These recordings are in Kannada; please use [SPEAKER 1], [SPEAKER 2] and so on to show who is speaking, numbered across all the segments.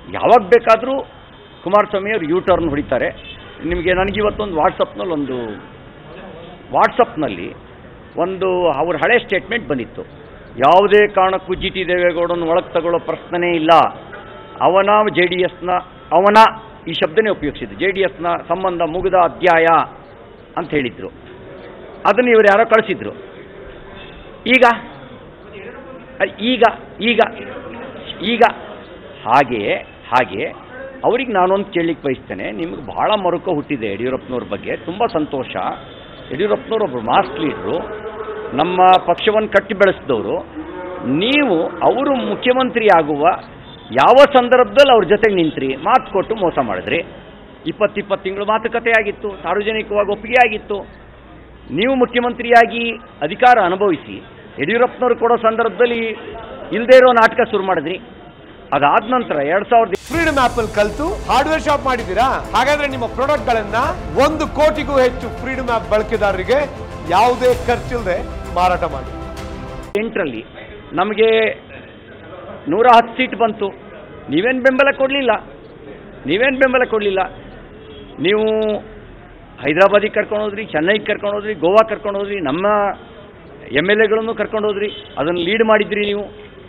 [SPEAKER 1] ಯಾವಾಗ ಬೇಕಾದರೂ ಕುಮಾರಸ್ವಾಮಿ ಅವರು ಯೂ ಟರ್ನ್ ಹೊಡಿತಾರೆ ನಿಮಗೆ ನನಗಿವತ್ತೊಂದು ವಾಟ್ಸಪ್ನಲ್ಲಿ ಒಂದು ವಾಟ್ಸಪ್ನಲ್ಲಿ ಒಂದು ಅವ್ರ ಹಳೆ ಸ್ಟೇಟ್ಮೆಂಟ್ ಬಂದಿತ್ತು ಯಾವುದೇ ಕಾರಣಕ್ಕೂ ಜಿ ಟಿ ದೇವೇಗೌಡನ ಒಳಗೆ ತಗೊಳ್ಳೋ ಪ್ರಶ್ನೆ ಇಲ್ಲ ಅವನ ಜೆ ಡಿ ಎಸ್ನ ಅವನ ಈ ಶಬ್ದನೇ ಉಪಯೋಗಿಸಿದ್ದು ಜೆ ಡಿ ಎಸ್ನ ಸಂಬಂಧ ಮುಗಿದ ಅಧ್ಯಾಯ ಅಂತ ಹೇಳಿದರು ಅದನ್ನು ಇವರು ಯಾರೋ ಕಳಿಸಿದ್ರು ಈಗ ಅ- ಈಗ ಈಗ ಈಗ ಹಾಗೆಯೇ ಹಾಗೆ ಅವ್ರಿಗೆ ನಾನೊಂದು ಕೇಳಲಿಕ್ಕೆ ಬಯಸ್ತೇನೆ ನಿಮ್ಗೆ ಬಹಳ ಮರುಕ ಹುಟ್ಟಿದೆ ಯಡಿಯೂರಪ್ಪನವ್ರ ಬಗ್ಗೆ ತುಂಬ ಸಂತೋಷ ಯಡಿಯೂರಪ್ಪನವ್ರು ಒಬ್ಬರು ಮಾಸ್ ಲೀಡ್ರು ನಮ್ಮ ಪಕ್ಷವನ್ನು ಕಟ್ಟಿ ಬೆಳೆಸಿದವರು ನೀವು ಅವರು ಮುಖ್ಯಮಂತ್ರಿ ಆಗುವ ಯಾವ ಸಂದರ್ಭದಲ್ಲಿ ಅವ್ರ ಜೊತೆಗೆ ನಿಂತ್ರಿ ಮಾತು ಕೊಟ್ಟು ಮೋಸ ಮಾಡಿದ್ರಿ ಇಪ್ಪತ್ತಿಪ್ಪತ್ತು ತಿಂಗಳು ಮಾತುಕತೆ ಆಗಿತ್ತು ಸಾರ್ವಜನಿಕವಾಗಿ ಒಪ್ಪಿಗೆ ಆಗಿತ್ತು ನೀವು ಮುಖ್ಯಮಂತ್ರಿಯಾಗಿ ಅಧಿಕಾರ ಅನುಭವಿಸಿ ಯಡಿಯೂರಪ್ಪನವ್ರು ಕೊಡೋ ಸಂದರ್ಭದಲ್ಲಿ ಇಲ್ಲದೇ ಇರೋ ನಾಟಕ ಶುರು ಮಾಡಿದ್ರಿ ಅದಾದ ನಂತರ ಎರಡು ಸಾವಿರದ
[SPEAKER 2] ಫ್ರೀಡಮ್ ಆಪ್ ಅಲ್ಲಿ ಕಲ್ತು ಹಾರ್ಡ್ವೇರ್ ಶಾಪ್ ಮಾಡಿದ್ದೀರಾ ಹಾಗಾದ್ರೆ ನಿಮ್ಮ ಪ್ರಾಡಕ್ಟ್ ಗಳನ್ನ ಒಂದು ಕೋಟಿಗೂ ಹೆಚ್ಚು ಫ್ರೀಡಮ್ ಆಪ್ ಬಳಕೆದಾರರಿಗೆ ಯಾವುದೇ ಖರ್ಚಿಲ್ಲದೆ ಮಾರಾಟ ಮಾಡಿ
[SPEAKER 1] ಎಂಟರಲ್ಲಿ ನಮಗೆ ನೂರ ಹತ್ತು ಸೀಟ್ ಬಂತು ನೀವೇನು ಬೆಂಬಲ ಕೊಡಲಿಲ್ಲ ನೀವೇನು ಬೆಂಬಲ ಕೊಡಲಿಲ್ಲ ನೀವು ಹೈದರಾಬಾದಿಗೆ ಕರ್ಕೊಂಡು ಹೋದ್ರಿ ಚೆನ್ನೈಗೆ ಕರ್ಕೊಂಡು ಹೋದ್ರಿ ಗೋವಾ ಕರ್ಕೊಂಡು ಹೋದ್ರಿ ನಮ್ಮ ಎಮ್ ಎಲ್ ಎಗಳನ್ನು ಕರ್ಕೊಂಡು ಹೋದ್ರಿ ಅದನ್ನು ಲೀಡ್ ಮಾಡಿದ್ರಿ ನೀವು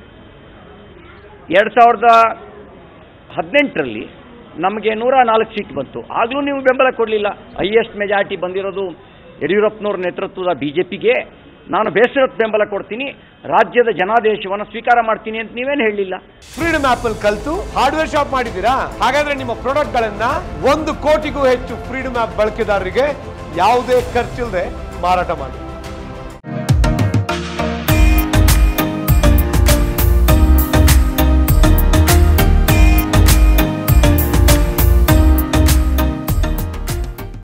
[SPEAKER 1] ಎರಡು ಸಾವಿರದ ಹದಿನೆಂಟರಲ್ಲಿ ನಮಗೆ ನೂರ ನಾಲ್ಕು ಸೀಟ್ ಬಂತು ಆಗಲೂ ನೀವು ಬೆಂಬಲ ಕೊಡಲಿಲ್ಲ ಹೈಯೆಸ್ಟ್ ಮೆಜಾರಿಟಿ ಬಂದಿರೋದು ಯಡಿಯೂರಪ್ಪನವ್ರ ನೇತೃತ್ವದ ಬಿ ಜೆ ಪಿಗೆ ನಾನು ಬೇಸರದ ಬೆಂಬಲ ಕೊಡ್ತೀನಿ ರಾಜ್ಯದ ಜನಾದೇಶವನ್ನು ಸ್ವೀಕಾರ ಮಾಡ್ತೀನಿ ಅಂತ ನೀವೇನು ಹೇಳಲಿಲ್ಲ
[SPEAKER 2] ಫ್ರೀಡಮ್ ಆಪ್ ಅಲ್ಲಿ ಕಲ್ತು ಹಾರ್ಡ್ವೇರ್ ಶಾಪ್ ಮಾಡಿದ್ದೀರಾ ಹಾಗಾದ್ರೆ ನಿಮ್ಮ ಪ್ರಾಡಕ್ಟ್ ಗಳನ್ನ ಒಂದು ಕೋಟಿಗೂ ಹೆಚ್ಚು ಫ್ರೀಡಮ್ ಆಪ್ ಬಳಕೆದಾರರಿಗೆ ಯಾವುದೇ ಖರ್ಚಿಲ್ಲದೆ ಮಾರಾಟ ಮಾಡಿ